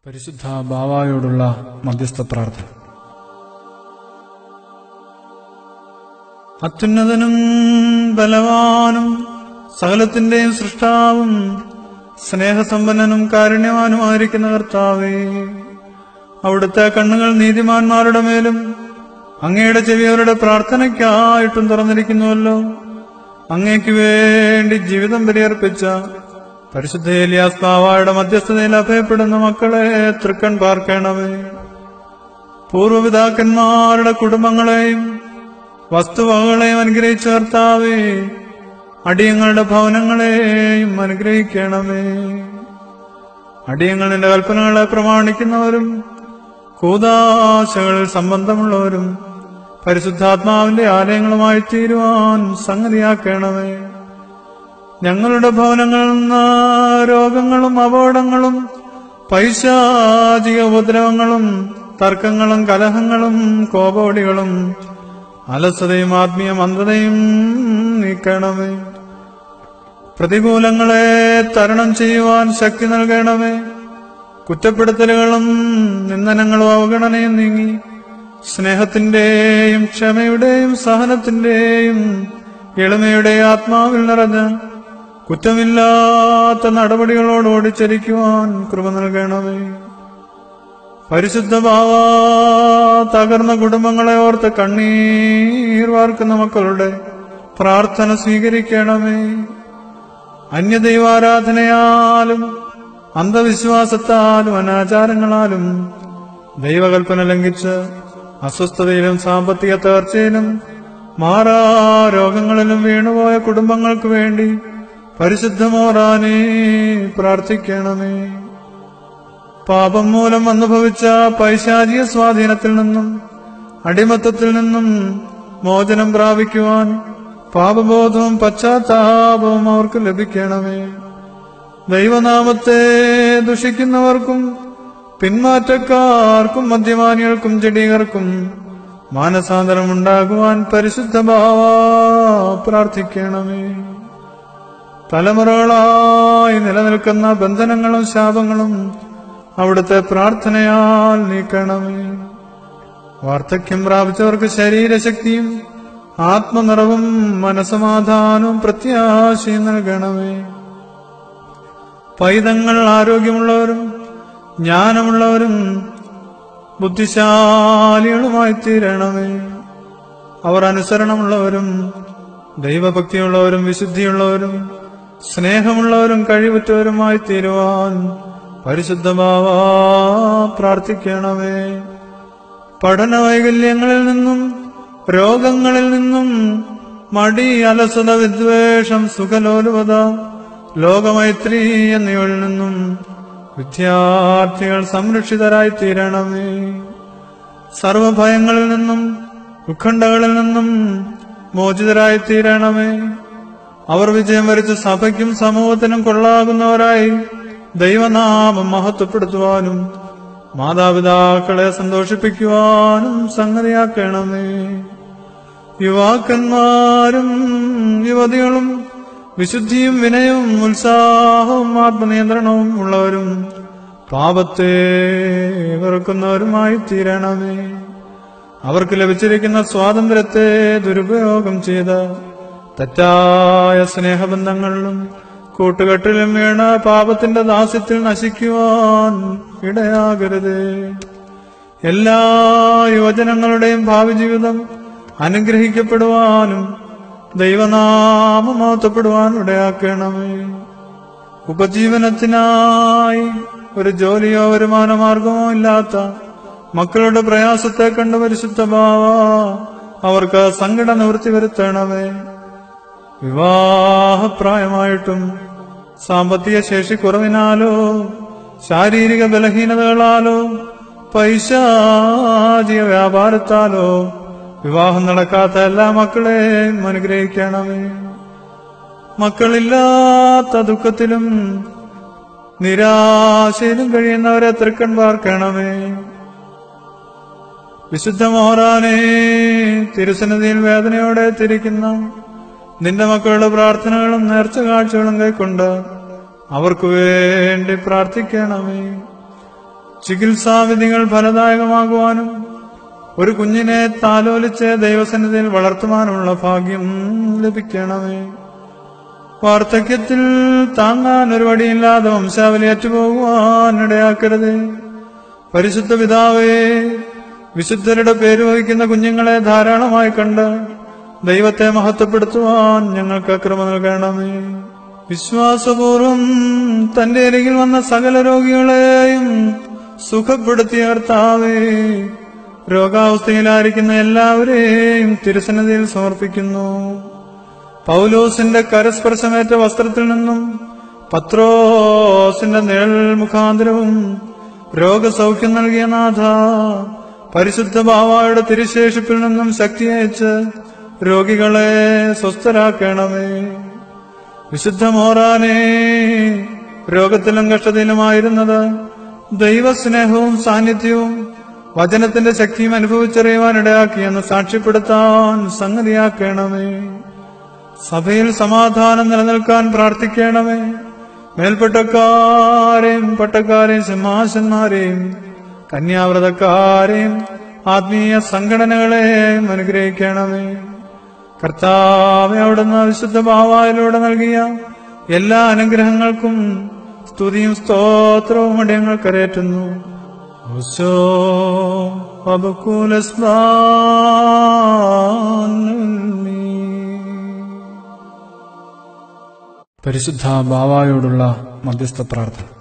പരിശുദ്ധ ബാവായോടുള്ള മധ്യസ്ഥ പ്രാർത്ഥന അത്യുന്നതനും ബലവാനും സകലത്തിന്റെയും സൃഷ്ടാവും സ്നേഹസമ്പന്നനും കാരുണ്യവാനുമായിരിക്കുന്ന കർത്താവേ അവിടുത്തെ കണ്ണുകൾ നീതിമാന്മാരുടെ മേലും അങ്ങയുടെ ചെവി അവരുടെ പ്രാർത്ഥനയ്ക്കായിട്ടും തുറന്നിരിക്കുന്നുവല്ലോ അങ്ങേക്ക് വേണ്ടി ജീവിതം ബലിയർപ്പിച്ച പരിശുദ്ധ ഏലിയാസ് ബാവായുടെ മധ്യസ്ഥതയിൽ അഭയപ്പെടുന്ന മക്കളെ തൃക്കൺ പാർക്കണമേ പൂർവപിതാക്കന്മാരുടെ കുടുംബങ്ങളെയും വസ്തുവകകളെയും അനുഗ്രഹിച്ച കർത്താവേ അടിയങ്ങളുടെ ഭവനങ്ങളെയും അനുഗ്രഹിക്കണമേ അടിയങ്ങളുടെ കൽപ്പനകളെ പ്രമാണിക്കുന്നവരും കൂതാശകളിൽ സംബന്ധമുള്ളവരും പരിശുദ്ധാത്മാവിന്റെ ആലയങ്ങളുമായി തീരുവാൻ സംഗതിയാക്കണമേ ഞങ്ങളുടെ ഭവനങ്ങളിൽ നിന്ന് രോഗങ്ങളും അപകടങ്ങളും പൈശാചിക ഉപദ്രവങ്ങളും തർക്കങ്ങളും കലഹങ്ങളും കോപോടികളും അലസതയും ആത്മീയ മന്ദതയും നീക്കണമേ പ്രതികൂലങ്ങളെ തരണം ചെയ്യുവാൻ ശക്തി നൽകണമേ കുറ്റപ്പെടുത്തലുകളും നിന്ദനങ്ങളും അവഗണനയും നീങ്ങി സ്നേഹത്തിന്റെയും ക്ഷമയുടെയും സഹനത്തിന്റെയും എളിമയുടെ ആത്മാവിൽ നിറഞ്ഞ കുറ്റമില്ലാത്ത നടപടികളോട് ഓടിച്ചരിക്കുവാൻ കൃപ നൽകണമേ പരിശുദ്ധ ഭാവ തകർന്ന കുടുംബങ്ങളെ ഓർത്ത് കണ്ണീർ വാർക്കുന്ന മക്കളുടെ പ്രാർത്ഥന സ്വീകരിക്കണമേ അന്യദൈവാരാധനയാലും അന്ധവിശ്വാസത്താലും അനാചാരങ്ങളാലും ദൈവകൽപ്പന ലംഘിച്ച് അസ്വസ്ഥതയിലും സാമ്പത്തിക തകർച്ചയിലും മാറാ രോഗങ്ങളിലും വീണുപോയ കുടുംബങ്ങൾക്ക് വേണ്ടി പരിശുദ്ധമോറാനേ പ്രാർത്ഥിക്കണമേ പാപം മൂലം അനുഭവിച്ച പൈശാചിക സ്വാധീനത്തിൽ നിന്നും അടിമത്തത്തിൽ നിന്നും മോചനം പ്രാപിക്കുവാൻ പാപബോധവും പശ്ചാത്താപവും അവർക്ക് ലഭിക്കണമേ ദൈവനാമത്തെ ദുഷിക്കുന്നവർക്കും പിന്മാറ്റക്കാർക്കും മദ്യപാനികൾക്കും ജഡീകർക്കും മാനസാന്തരം ഉണ്ടാകുവാൻ പരിശുദ്ധ ഭാവ പ്രാർത്ഥിക്കണമേ തലമുറകളായി നിലനിൽക്കുന്ന ബന്ധനങ്ങളും ശാപങ്ങളും അവിടുത്തെ പ്രാർത്ഥനയാൽ നീക്കണമേ വാർദ്ധക്യം പ്രാപിച്ചവർക്ക് ശരീരശക്തിയും ആത്മനിറവും മനസമാധാനവും പ്രത്യാശയും നൽകണമേ പൈതങ്ങൾ ആരോഗ്യമുള്ളവരും ജ്ഞാനമുള്ളവരും ബുദ്ധിശാലികളുമായി തീരണമേ അവർ അനുസരണമുള്ളവരും ദൈവഭക്തിയുള്ളവരും വിശുദ്ധിയുള്ളവരും സ്നേഹമുള്ളവരും കഴിവുറ്റവരുമായി തീരുവാൻ പരിശുദ്ധമാവ പ്രാർത്ഥിക്കണമേ പഠന വൈകല്യങ്ങളിൽ നിന്നും രോഗങ്ങളിൽ നിന്നും മടി അലസത വിദ്വേഷം സുഖലോലുപത ലോകമൈത്രി എന്നിവയിൽ നിന്നും വിദ്യാർത്ഥികൾ സംരക്ഷിതരായി തീരണമേ സർവഭയങ്ങളിൽ നിന്നും ഉത്കണ്ഠകളിൽ നിന്നും മോചിതരായി തീരണമേ അവർ വിജയം വരിച്ച സഭയ്ക്കും സമൂഹത്തിനും കൊള്ളാകുന്നവരായി ദൈവനാമം മഹത്വപ്പെടുത്തുവാനും മാതാപിതാക്കളെ സന്തോഷിപ്പിക്കുവാനും സംഗതിയാക്കണമേ യുവാക്കന്മാരും യുവതികളും വിശുദ്ധിയും വിനയവും ഉത്സാഹവും ആത്മനിയന്ത്രണവും ഉള്ളവരും പാപത്തെ വെറുക്കുന്നവരുമായി തീരണമേ അവർക്ക് ലഭിച്ചിരിക്കുന്ന സ്വാതന്ത്ര്യത്തെ ദുരുപയോഗം ചെയ്ത് തെറ്റായ സ്നേഹബന്ധങ്ങളിലും കൂട്ടുകെട്ടിലും വീണ പാപത്തിന്റെ ദാസ്യത്തിൽ നശിക്കുവാൻ ഇടയാകരുത് എല്ലാ യുവജനങ്ങളുടെയും ഭാവി ജീവിതം അനുഗ്രഹിക്കപ്പെടുവാനും ദൈവനാമം മഹത്വപ്പെടുവാൻ ഇടയാക്കണമേ ഉപജീവനത്തിനായി ഒരു ജോലിയോ വരുമാന മാർഗമോ ഇല്ലാത്ത മക്കളുടെ പ്രയാസത്തെ കണ്ട് പരിശുദ്ധ ഭാവ അവർക്ക് സങ്കട നിവൃത്തി വരുത്തണമേ വിവാഹപ്രായമായിട്ടും സാമ്പത്തിക ശേഷി കുറവിനാലോ ശാരീരിക ബലഹീനതകളാലോ പൈശാചിക വ്യാപാരത്താലോ വിവാഹം നടക്കാത്ത എല്ലാ മക്കളെയും അനുഗ്രഹിക്കണമേ മക്കളില്ലാത്ത ദുഃഖത്തിലും നിരാശയിലും കഴിയുന്നവരെ തൃക്കൺ പാർക്കണമേ വിശുദ്ധ മോറാനെ തിരുസന്നിധിയിൽ വേദനയോടെ തിരിക്കുന്ന നിന്റെ മക്കളുടെ പ്രാർത്ഥനകളും നേർച്ച കാഴ്ചകളും കൈക്കൊണ്ട് അവർക്ക് വേണ്ടി പ്രാർത്ഥിക്കണമേ ചികിത്സാവിധികൾ ഫലദായകമാകുവാനും ഒരു കുഞ്ഞിനെ താലോലിച്ച് ദൈവസന്നിധിയിൽ വളർത്തുവാനുള്ള ഭാഗ്യം ലഭിക്കണമേ വാർദ്ധക്യത്തിൽ താങ്ങാൻ ഒരു വടിയില്ലാതെ വംശാവലി അറ്റുപോകുവാൻ ഇടയാക്കരുതേ പരിശുദ്ധ പിതാവേ വിശുദ്ധരുടെ പേര് വഹിക്കുന്ന കുഞ്ഞുങ്ങളെ ധാരാളമായി കണ്ട് ദൈവത്തെ മഹത്വപ്പെടുത്തുവാൻ ഞങ്ങൾക്ക് ക്രമ നൽകണമേ വിശ്വാസപൂർവം തന്റെ അരികിൽ വന്ന സകല രോഗികളെയും സുഖപ്പെടുത്തിയ കർത്താവേ രോഗാവസ്ഥയിലായിരിക്കുന്ന എല്ലാവരെയും തിരുസന്നിധിയിൽ സമർപ്പിക്കുന്നു പൗലോസിന്റെ കരസ്പർശമേറ്റ വസ്ത്രത്തിൽ നിന്നും പത്രോസിന്റെ നിഴൽ മുഖാന്തരവും രോഗസൗഖ്യം നൽകിയ നാഥ പരിശുദ്ധ ബാവായുടെ തിരുശേഷിപ്പിൽ നിന്നും ശക്തി അയച്ച് രോഗികളെ സ്വസ്ഥരാക്കണമേ വിശുദ്ധ മോറാനെ രോഗത്തിലും കഷ്ടതയിലുമായിരുന്നത് ദൈവസ്നേഹവും സാന്നിധ്യവും വചനത്തിന്റെ ശക്തിയും അനുഭവിച്ചറിയുവാൻ ഇടയാക്കിയെന്ന് സാക്ഷ്യപ്പെടുത്താൻ സംഗതിയാക്കണമേ സഭയിൽ സമാധാനം നിലനിൽക്കാൻ പ്രാർത്ഥിക്കണമേ മേൽപ്പെട്ടക്കാരെയും പട്ടക്കാരെയും സിംഹാസന്മാരെയും കന്യാവ്രതക്കാരെയും ആത്മീയ സംഘടനകളെയും അനുഗ്രഹിക്കണമേ കർത്താവെ അവിടുന്ന് വിശുദ്ധ ഭാവായിലൂടെ നൽകിയ എല്ലാ അനുഗ്രഹങ്ങൾക്കും സ്തുതിയും സ്തോത്രവും അടിയങ്ങൾ കരയറ്റുന്നു ഓശോ പരിശുദ്ധ ബാവായോടുള്ള മധ്യസ്ഥ പ്രാർത്ഥന